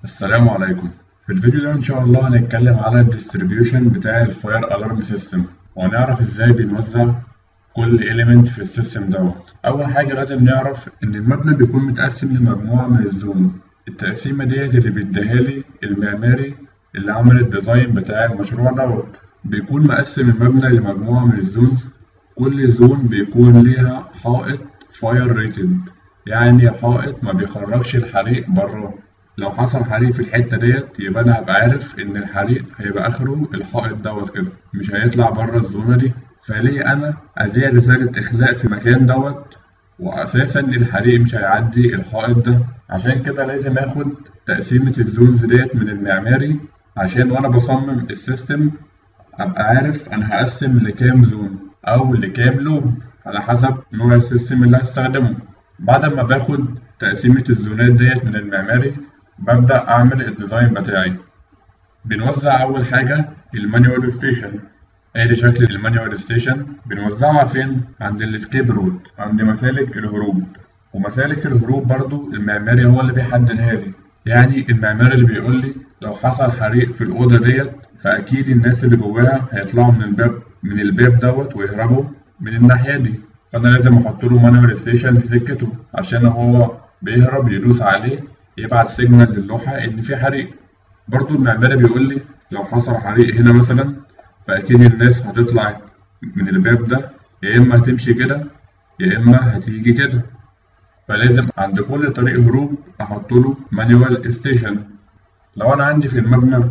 السلام عليكم في الفيديو ده ان شاء الله هنتكلم على الديستريبيوشن بتاع الفاير الارم سيستم وهنعرف ازاي بنوزع كل element في السيستم دوت اول حاجه لازم نعرف ان المبنى بيكون متقسم لمجموعه من الزون التقسيمه ديت اللي بيديها لي المعماري اللي عمل الديزاين بتاع المشروع دوت بيكون مقسم المبنى لمجموعه من الزونز كل زون بيكون ليها حائط فاير ريتد يعني حائط ما بيخرجش الحريق بره لو حصل حريق في الحتة ديت يبقى أنا هبقى عارف إن الحريق هيبقى آخره الحائط دوت كده مش هيطلع بره الزونة دي فليه أنا أذيع رسالة إخلاء في مكان دوت وأساسا الحريق مش هيعدي الحائط ده عشان كده لازم آخد تقسيمة الزونز ديت من المعماري عشان وأنا بصمم السيستم أبقى عارف أنا هقسم لكام زون أو لكام لوب على حسب نوع السيستم اللي هستخدمه بعد ما باخد تقسيمة الزونات ديت من المعماري ببدأ أعمل الديزاين بتاعي بنوزع أول حاجة المانيوال ستيشن ادي شكل المانيوال ستيشن بنوزعها فين عند الاسكيب رود عند مسالك الهروب ومسالك الهروب برضو المعماري هو اللي بيحددها لي يعني المعماري اللي بيقول لي لو حصل حريق في الأوضة ديت فأكيد الناس اللي جواها هيطلعوا من الباب من الباب دوت ويهربوا من الناحية دي فأنا لازم أحط له مانوال ستيشن في سكته عشان هو بيهرب يدوس عليه يبعت سيجنال للوحة إن في حريق برضو المعماري بيقول لي لو حصل حريق هنا مثلا فأكيد الناس هتطلع من الباب ده يا إما هتمشي كده يا إما هتيجي كده فلازم عند كل طريق هروب أحط له مانيوال ستيشن لو أنا عندي في المبنى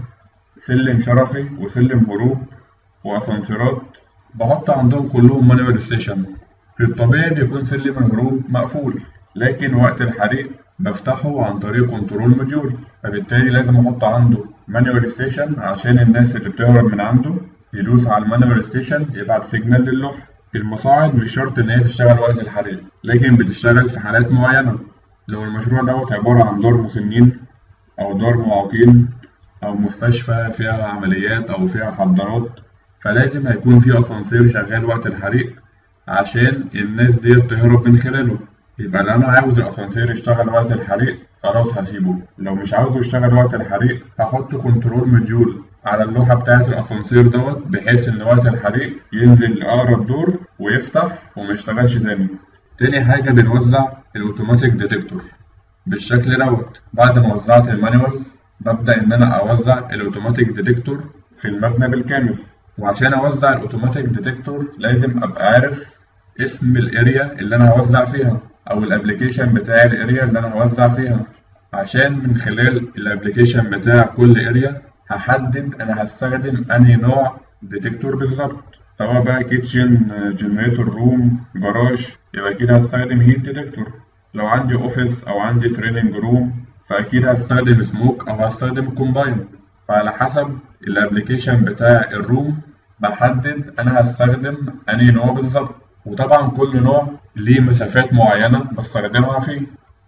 سلم شرفي وسلم هروب وأسانسيرات بحط عندهم كلهم مانيوال ستيشن في الطبيعي بيكون سلم الهروب مقفول لكن وقت الحريق بفتحه عن طريق كنترول موديول فبالتالي لازم احط عنده مانيوال ستيشن عشان الناس اللي بتهرب من عنده يدوس على المانيوال ستيشن يبعت سيجنال للوحة المصاعد مش شرط ان هي تشتغل وقت الحريق لكن بتشتغل في حالات معينة لو المشروع دوت عبارة عن دار مسنين او دار معاقين او مستشفى فيها عمليات او فيها حضارات فلازم هيكون في اسانسير شغال وقت الحريق عشان الناس ديت تهرب من خلاله يبقى لو انا عاوز الاسانسير يشتغل وقت الحريق خلاص هسيبه لو مش عاوزه يشتغل وقت الحريق هحط كنترول موديول على اللوحة بتاعة الأسانسير دوت بحيث إن وقت الحريق ينزل لأقرب دور ويفتح وميشتغلش تاني. تاني حاجة بنوزع الأوتوماتيك ديتكتور بالشكل دوت بعد ما وزعت المانيوال ببدأ إن أنا أوزع الأوتوماتيك ديتكتور في المبنى بالكامل وعشان أوزع الأوتوماتيك ديتكتور لازم أبقى عارف اسم الأريا اللي أنا هوزع فيها او الابلكيشن بتاع الاريا اللي انا هوزع فيها عشان من خلال الابلكيشن بتاع كل اريا هحدد انا هستخدم انهي نوع ديتكتور بالظبط سواء بقى كيتشن جنريتور روم جراج يبقى اكيد هستخدم هيت ديتكتور لو عندي اوفيس او عندي تريننج روم فاكيد هستخدم سموك او هستخدم كومباين فعلى حسب الابلكيشن بتاع الروم بحدد انا هستخدم انهي نوع بالظبط وطبعا كل نوع ليه مسافات معينة بستخدمها فيه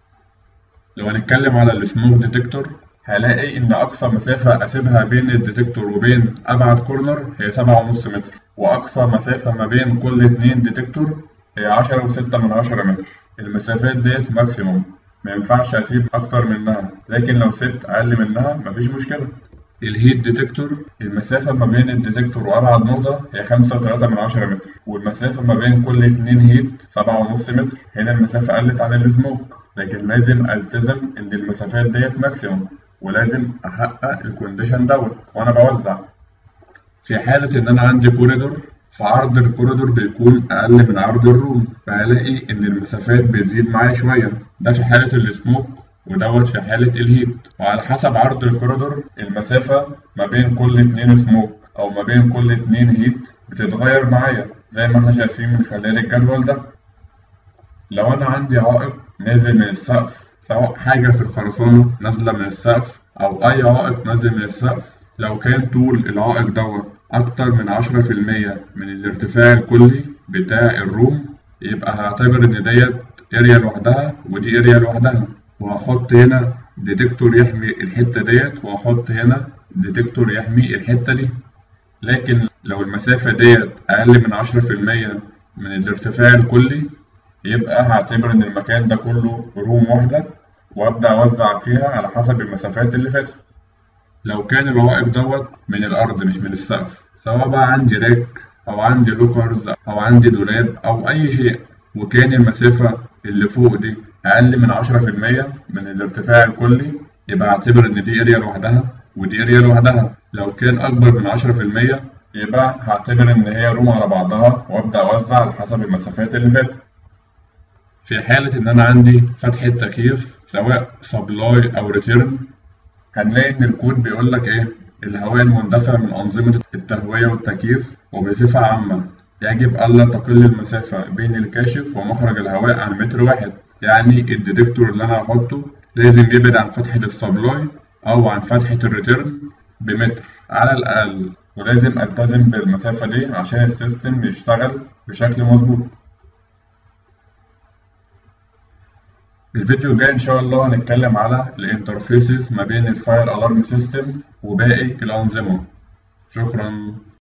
لو هنتكلم على السموك ديتكتور هلاقي إن أقصى مسافة أسيبها بين الديتكتور وبين أبعد كورنر هي سبعة ونص متر وأقصى مسافة ما بين كل اتنين ديتكتور هي عشرة وستة من عشرة متر المسافات ديت ماكسيموم مينفعش أسيب أكتر منها لكن لو سبت أقل منها مفيش مشكلة الهيت ديتكتور المسافة ما بين الديتكتور وأبعد نقطة هي خمسة وتلاتة من عشرة متر والمسافة ما بين كل اتنين هيت سبعة ونص متر هنا المسافة قلت عن السموك لكن لازم ألتزم إن المسافات ديت ماكسيموم ولازم أحقق الكونديشن دوت وأنا بوزع في حالة إن أنا عندي كوريدور فعرض الكوريدور بيكون أقل من عرض الروم فهلاقي إن المسافات بتزيد معايا شوية ده في حالة السموك ودوت في حالة الهيت وعلى حسب عرض الكوريدور المسافة ما بين كل اتنين سموك أو ما بين كل اتنين هيت بتتغير معايا زي ما احنا شايفين من خلال الجدول ده لو أنا عندي عائق نازل من السقف سواء حاجة في الخرسانة نازلة من السقف أو أي عائق نازل من السقف لو كان طول العائق دوت أكتر من عشرة في المية من الارتفاع الكلي بتاع الروم يبقى هعتبر إن ديت اريا لوحدها ودي اريا لوحدها وهحط هنا ديتكتور يحمي الحتة ديت وهحط هنا ديتكتور يحمي الحتة دي لكن لو المسافة ديت أقل من عشرة في المية من الارتفاع الكلي يبقى هعتبر إن المكان ده كله روم واحدة وأبدأ أوزع فيها على حسب المسافات اللي فاتت لو كان العائق دوت من الأرض مش من السقف سواء بقى عندي راك أو عندي لوكرز أو عندي دولاب أو أي شيء وكان المسافة اللي فوق دي أقل من عشرة في المية من الارتفاع الكلي يبقى أعتبر إن دي اريا لوحدها ودي اريا لوحدها لو كان أكبر من عشرة في المية يبقى هعتبر إن هي روم على بعضها وأبدأ أوزع على حسب المسافات اللي فاتت في حالة إن أنا عندي فتحة تكييف سواء سبلاي أو ريتيرن هنلاقي إن الكود بيقول لك إيه الهواء المندفع من أنظمة التهوية والتكييف وبصفة عامة يجب ألا تقل المسافة بين الكاشف ومخرج الهواء عن متر واحد يعني الديتكتور اللي أنا هحطه لازم يبعد عن فتحة السبلاي أو عن فتحة الريتيرن بمتر على الأقل ولازم ألتزم بالمسافة دي عشان السيستم يشتغل بشكل مظبوط الفيديو الجاي إن شاء الله هنتكلم على الانترفيسز ما بين الفاير ألارم سيستم وباقي الأنظمة شكرا